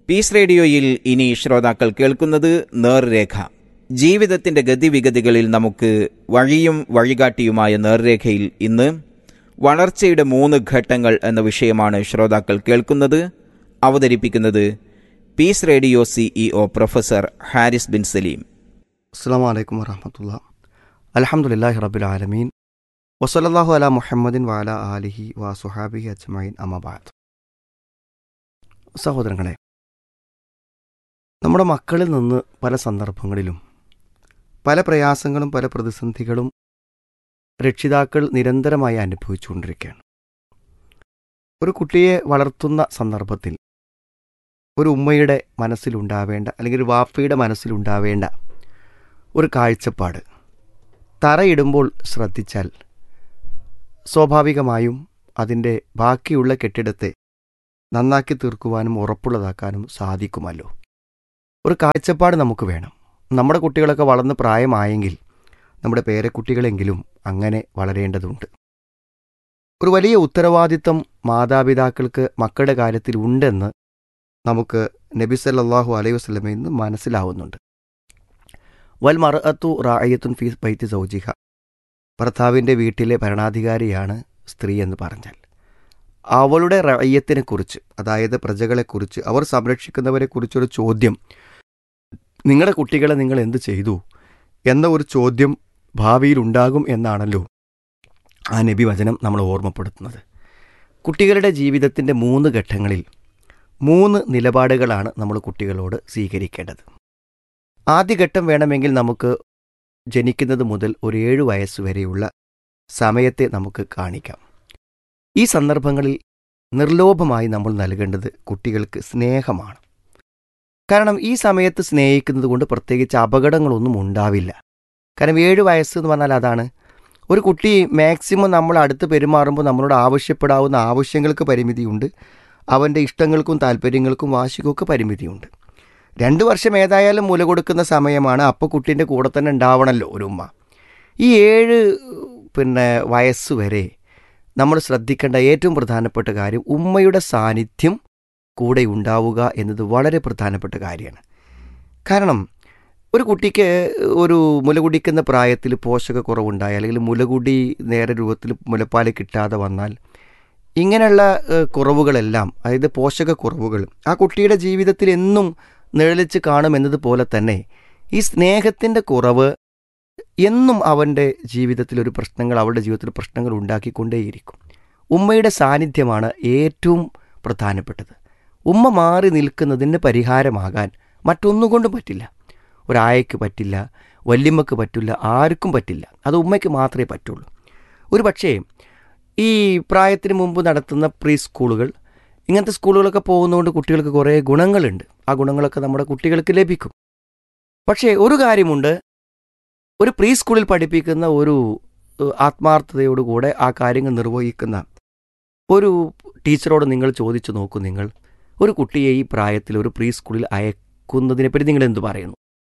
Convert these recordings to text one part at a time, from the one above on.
piece റേഡിയോയിൽ ഇനി ശ്രോതാക്കൾ കേൾക്കുന്നത് നേർരേഖ ജീവിതത്തിന്റെ ഗതിവിഗതികളിൽ നമുക്ക് വഴിയും വഴികാട്ടിയുമായ നേർരേഖയിൽ ഇന്ന് വളർച്ചയുടെ മൂന്ന് ഘട്ടങ്ങൾ എന്ന വിഷയമാണ് ശ്രോതാക്കൾ കേൾക്കുന്നത് അവതരിപ്പിക്കുന്നത് Peace Radio CEO professor Haris bin Saleem അസ്സാം വലൈക്കും വറഹമത്തുള്ള അലഹമുല്ലാഹി റബുൽ ആലമീൻ വസലല്ലാഹു അല മുഹമ്മദിൻ വാല ആലിഹി വാ സുഹാബിഹി അജ്മൈൻ അമബാദ് സഹോദരങ്ങളെ നമ്മുടെ മക്കളിൽ നിന്ന് പല സന്ദർഭങ്ങളിലും പല പ്രയാസങ്ങളും പല പ്രതിസന്ധികളും രക്ഷിതാക്കൾ നിരന്തരമായി അനുഭവിച്ചുകൊണ്ടിരിക്കുകയാണ് ഒരു കുട്ടിയെ വളർത്തുന്ന സന്ദർഭത്തിൽ ഒരു ഉമ്മയുടെ മനസ്സിലുണ്ടാവേണ്ട അല്ലെങ്കിൽ ഒരു വാപ്പയുടെ മനസ്സിലുണ്ടാവേണ്ട ഒരു കാഴ്ചപ്പാട് തറയിടുമ്പോൾ ശ്രദ്ധിച്ചാൽ സ്വാഭാവികമായും അതിൻ്റെ ബാക്കിയുള്ള കെട്ടിടത്തെ നന്നാക്കി തീർക്കുവാനും ഉറപ്പുള്ളതാക്കാനും സാധിക്കുമല്ലോ ഒരു കാഴ്ചപ്പാട് നമുക്ക് വേണം നമ്മുടെ കുട്ടികളൊക്കെ വളർന്ന് പ്രായമായെങ്കിൽ നമ്മുടെ പേരക്കുട്ടികളെങ്കിലും അങ്ങനെ വളരേണ്ടതുണ്ട് ഒരു വലിയ ഉത്തരവാദിത്തം മാതാപിതാക്കൾക്ക് മക്കളുടെ കാര്യത്തിൽ ഉണ്ടെന്ന് നമുക്ക് നബി സല്ലല്ലാഹു അലൈഹി വസല്ലമയിൽ നിന്ന് മനസ്സിലാവുന്നുണ്ട് വൽ മറഅത്തു റായത്തുൻ ഫീ ബൈത്തി സൗജിഹ ഭർത്താവിൻ്റെ വീട്ടിലെ ഭരണാധികാരിയാണ് സ്ത്രീ എന്ന് പറഞ്ഞാൽ അവളുടെ റയ്യത്തിനെ കുറിച്ച് അതായത് പ്രജകളെക്കുറിച്ച് അവർ സംരക്ഷിക്കുന്നവരെക്കുറിച്ചൊരു ചോദ്യം നിങ്ങളുടെ കുട്ടികളെ നിങ്ങൾ എന്ത് ചെയ്തു എന്ന ഒരു ചോദ്യം ഭാവിയിൽ ഉണ്ടാകും എന്നാണല്ലോ ആ നബി വചനം നമ്മൾ ഓർമ്മപ്പെടുത്തുന്നത് കുട്ടികളുടെ ജീവിതത്തിൻ്റെ മൂന്ന് ഘട്ടങ്ങളിൽ മൂന്ന് നിലപാടുകളാണ് നമ്മൾ കുട്ടികളോട് സ്വീകരിക്കേണ്ടത് ആദ്യഘട്ടം വേണമെങ്കിൽ നമുക്ക് ജനിക്കുന്നത് മുതൽ ഒരു ഏഴു വയസ്സ് വരെയുള്ള സമയത്തെ നമുക്ക് കാണിക്കാം ഈ സന്ദർഭങ്ങളിൽ നിർലോഭമായി നമ്മൾ നൽകേണ്ടത് കുട്ടികൾക്ക് സ്നേഹമാണ് കാരണം ഈ സമയത്ത് സ്നേഹിക്കുന്നത് കൊണ്ട് പ്രത്യേകിച്ച് അപകടങ്ങളൊന്നും ഉണ്ടാവില്ല കാരണം ഏഴ് വയസ്സ് എന്ന് പറഞ്ഞാൽ അതാണ് ഒരു കുട്ടി മാക്സിമം നമ്മൾ അടുത്ത് പെരുമാറുമ്പോൾ നമ്മളോട് ആവശ്യപ്പെടാവുന്ന ആവശ്യങ്ങൾക്ക് പരിമിതിയുണ്ട് അവൻ്റെ ഇഷ്ടങ്ങൾക്കും താല്പര്യങ്ങൾക്കും വാശിക്കും ഒക്കെ പരിമിതിയുണ്ട് രണ്ട് വർഷം ഏതായാലും മുല കൊടുക്കുന്ന സമയമാണ് അപ്പോൾ കുട്ടീൻ്റെ കൂടെ തന്നെ ഉണ്ടാവണമല്ലോ ഒരു ഉമ്മ ഈ ഏഴ് പിന്നെ വയസ്സ് വരെ നമ്മൾ ശ്രദ്ധിക്കേണ്ട ഏറ്റവും പ്രധാനപ്പെട്ട കാര്യം ഉമ്മയുടെ സാന്നിധ്യം കൂടെ ഉണ്ടാവുക എന്നത് വളരെ പ്രധാനപ്പെട്ട കാര്യമാണ് കാരണം ഒരു കുട്ടിക്ക് ഒരു മുല കുടിക്കുന്ന പ്രായത്തിൽ പോഷകക്കുറവുണ്ടായി അല്ലെങ്കിൽ മുലകുടി നേരെ രൂപത്തിൽ മുലപ്പാൽ കിട്ടാതെ വന്നാൽ ഇങ്ങനെയുള്ള കുറവുകളെല്ലാം അതായത് പോഷകക്കുറവുകൾ ആ കുട്ടിയുടെ ജീവിതത്തിൽ എന്നും നിഴലിച്ച് കാണുമെന്നതുപോലെ തന്നെ ഈ സ്നേഹത്തിൻ്റെ കുറവ് എന്നും അവൻ്റെ ജീവിതത്തിൽ ഒരു പ്രശ്നങ്ങൾ അവളുടെ ജീവിതത്തിൽ പ്രശ്നങ്ങൾ ഉണ്ടാക്കിക്കൊണ്ടേയിരിക്കും ഉമ്മയുടെ സാന്നിധ്യമാണ് ഏറ്റവും പ്രധാനപ്പെട്ടത് ഉമ്മ മാറി നിൽക്കുന്നതിന് പരിഹാരമാകാൻ മറ്റൊന്നുകൊണ്ടും പറ്റില്ല ഒരായക്ക് പറ്റില്ല വല്യമ്മക്ക് പറ്റില്ല ആർക്കും പറ്റില്ല അത് ഉമ്മയ്ക്ക് മാത്രമേ പറ്റുള്ളൂ ഒരു പക്ഷേ ഈ പ്രായത്തിന് മുമ്പ് നടത്തുന്ന പ്രീ സ്കൂളുകൾ ഇങ്ങനത്തെ സ്കൂളുകളൊക്കെ പോകുന്നതുകൊണ്ട് കുട്ടികൾക്ക് കുറേ ഗുണങ്ങളുണ്ട് ആ ഗുണങ്ങളൊക്കെ നമ്മുടെ കുട്ടികൾക്ക് ലഭിക്കും പക്ഷേ ഒരു കാര്യമുണ്ട് ഒരു പ്രീ സ്കൂളിൽ പഠിപ്പിക്കുന്ന ഒരു ആത്മാർത്ഥതയോടുകൂടെ ആ കാര്യങ്ങൾ നിർവഹിക്കുന്ന ഒരു ടീച്ചറോട് നിങ്ങൾ ചോദിച്ചു നോക്കൂ നിങ്ങൾ ഒരു കുട്ടിയെ ഈ പ്രായത്തിൽ ഒരു പ്രീ സ്കൂളിൽ അയക്കുന്നതിനെപ്പറ്റി നിങ്ങൾ എന്തു പറയുന്നു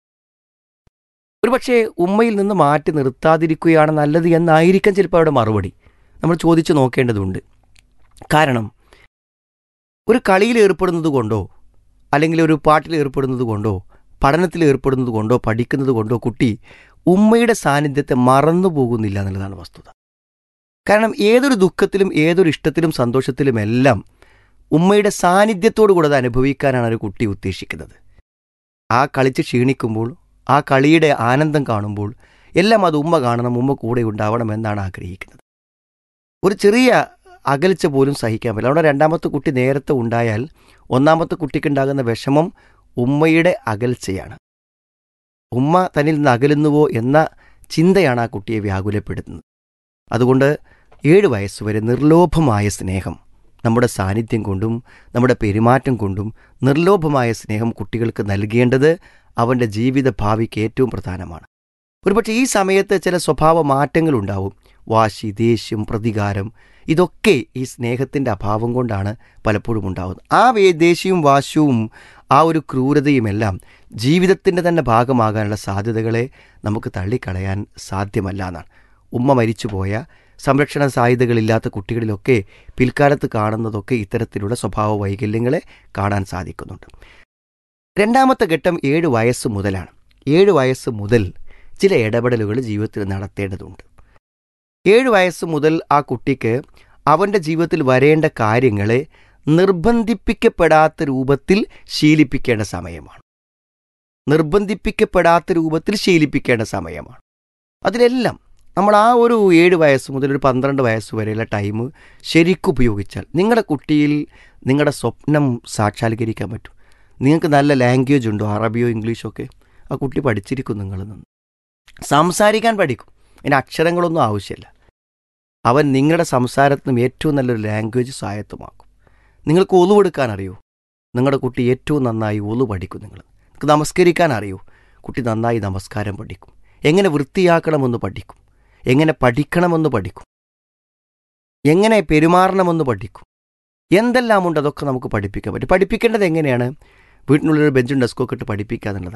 ഒരുപക്ഷെ ഉമ്മയിൽ നിന്ന് മാറ്റി നിർത്താതിരിക്കുകയാണ് നല്ലത് എന്നായിരിക്കാം ചിലപ്പോൾ അവരുടെ മറുപടി നമ്മൾ ചോദിച്ചു നോക്കേണ്ടതുണ്ട് കാരണം ഒരു കളിയിൽ ഏർപ്പെടുന്നത് കൊണ്ടോ അല്ലെങ്കിൽ ഒരു പാട്ടിൽ ഏർപ്പെടുന്നത് കൊണ്ടോ പഠനത്തിൽ ഏർപ്പെടുന്നത് കൊണ്ടോ പഠിക്കുന്നത് കൊണ്ടോ കുട്ടി ഉമ്മയുടെ സാന്നിധ്യത്തെ മറന്നു പോകുന്നില്ല എന്നുള്ളതാണ് വസ്തുത കാരണം ഏതൊരു ദുഃഖത്തിലും ഏതൊരു ഇഷ്ടത്തിലും സന്തോഷത്തിലുമെല്ലാം ഉമ്മയുടെ സാന്നിധ്യത്തോടു കൂടെ അത് അനുഭവിക്കാനാണ് ഒരു കുട്ടി ഉദ്ദേശിക്കുന്നത് ആ കളിച്ച് ക്ഷീണിക്കുമ്പോൾ ആ കളിയുടെ ആനന്ദം കാണുമ്പോൾ എല്ലാം അത് ഉമ്മ കാണണം ഉമ്മ കൂടെ ഉണ്ടാവണം എന്നാണ് ആഗ്രഹിക്കുന്നത് ഒരു ചെറിയ അകൽച്ച പോലും സഹിക്കാൻ പറ്റില്ല അവിടെ രണ്ടാമത്തെ കുട്ടി നേരത്തെ ഉണ്ടായാൽ ഒന്നാമത്തെ കുട്ടിക്കുണ്ടാകുന്ന വിഷമം ഉമ്മയുടെ അകൽച്ചയാണ് ഉമ്മ തന്നിൽ നിന്ന് അകലുന്നുവോ എന്ന ചിന്തയാണ് ആ കുട്ടിയെ വ്യാകുലപ്പെടുത്തുന്നത് അതുകൊണ്ട് ഏഴ് വയസ്സുവരെ നിർലോഭമായ സ്നേഹം നമ്മുടെ സാന്നിധ്യം കൊണ്ടും നമ്മുടെ പെരുമാറ്റം കൊണ്ടും നിർലോഭമായ സ്നേഹം കുട്ടികൾക്ക് നൽകേണ്ടത് അവൻ്റെ ജീവിത ഭാവിക്ക് ഏറ്റവും പ്രധാനമാണ് ഒരുപക്ഷെ ഈ സമയത്ത് ചില സ്വഭാവ മാറ്റങ്ങളുണ്ടാവും വാശി ദേഷ്യം പ്രതികാരം ഇതൊക്കെ ഈ സ്നേഹത്തിൻ്റെ അഭാവം കൊണ്ടാണ് പലപ്പോഴും ഉണ്ടാകുന്നത് ആ വേ ദേഷ്യവും വാശിയും ആ ഒരു ക്രൂരതയുമെല്ലാം ജീവിതത്തിൻ്റെ തന്നെ ഭാഗമാകാനുള്ള സാധ്യതകളെ നമുക്ക് തള്ളിക്കളയാൻ സാധ്യമല്ല എന്നാണ് ഉമ്മ മരിച്ചുപോയ സംരക്ഷണ സാധ്യതകളില്ലാത്ത കുട്ടികളിലൊക്കെ പിൽക്കാലത്ത് കാണുന്നതൊക്കെ ഇത്തരത്തിലുള്ള സ്വഭാവ വൈകല്യങ്ങളെ കാണാൻ സാധിക്കുന്നുണ്ട് രണ്ടാമത്തെ ഘട്ടം ഏഴ് വയസ്സ് മുതലാണ് ഏഴ് വയസ്സ് മുതൽ ചില ഇടപെടലുകൾ ജീവിതത്തിൽ നടത്തേണ്ടതുണ്ട് ഏഴ് വയസ്സ് മുതൽ ആ കുട്ടിക്ക് അവൻ്റെ ജീവിതത്തിൽ വരേണ്ട കാര്യങ്ങളെ നിർബന്ധിപ്പിക്കപ്പെടാത്ത രൂപത്തിൽ ശീലിപ്പിക്കേണ്ട സമയമാണ് നിർബന്ധിപ്പിക്കപ്പെടാത്ത രൂപത്തിൽ ശീലിപ്പിക്കേണ്ട സമയമാണ് അതിലെല്ലാം നമ്മൾ ആ ഒരു ഏഴ് വയസ്സ് മുതൽ ഒരു പന്ത്രണ്ട് വയസ്സ് വരെയുള്ള ടൈം ശരിക്കും ഉപയോഗിച്ചാൽ നിങ്ങളുടെ കുട്ടിയിൽ നിങ്ങളുടെ സ്വപ്നം സാക്ഷാത്കരിക്കാൻ പറ്റും നിങ്ങൾക്ക് നല്ല ലാംഗ്വേജ് ഉണ്ടോ അറബിയോ ഇംഗ്ലീഷോ ഒക്കെ ആ കുട്ടി പഠിച്ചിരിക്കും നിങ്ങളിൽ നിന്ന് സംസാരിക്കാൻ പഠിക്കും അതിന് അക്ഷരങ്ങളൊന്നും ആവശ്യമില്ല അവൻ നിങ്ങളുടെ സംസാരത്തിനും ഏറ്റവും നല്ലൊരു ലാംഗ്വേജ് സ്വായത്തമാക്കും നിങ്ങൾക്ക് ഒലുവെടുക്കാൻ അറിയോ നിങ്ങളുടെ കുട്ടി ഏറ്റവും നന്നായി ഒലു പഠിക്കും നിങ്ങൾ നിങ്ങൾക്ക് നമസ്കരിക്കാൻ അറിയോ കുട്ടി നന്നായി നമസ്കാരം പഠിക്കും എങ്ങനെ വൃത്തിയാക്കണമെന്ന് പഠിക്കും എങ്ങനെ പഠിക്കണമെന്ന് പഠിക്കും എങ്ങനെ പെരുമാറണമെന്ന് പഠിക്കും എന്തെല്ലാം ഉണ്ട് അതൊക്കെ നമുക്ക് പഠിപ്പിക്കാൻ പറ്റും പഠിപ്പിക്കേണ്ടത് എങ്ങനെയാണ് വീട്ടിനുള്ളിൽ ബെഞ്ചും ഡെസ്കൊക്കെ ഇട്ട് പഠിപ്പിക്കുക എന്നുള്ളതാണ്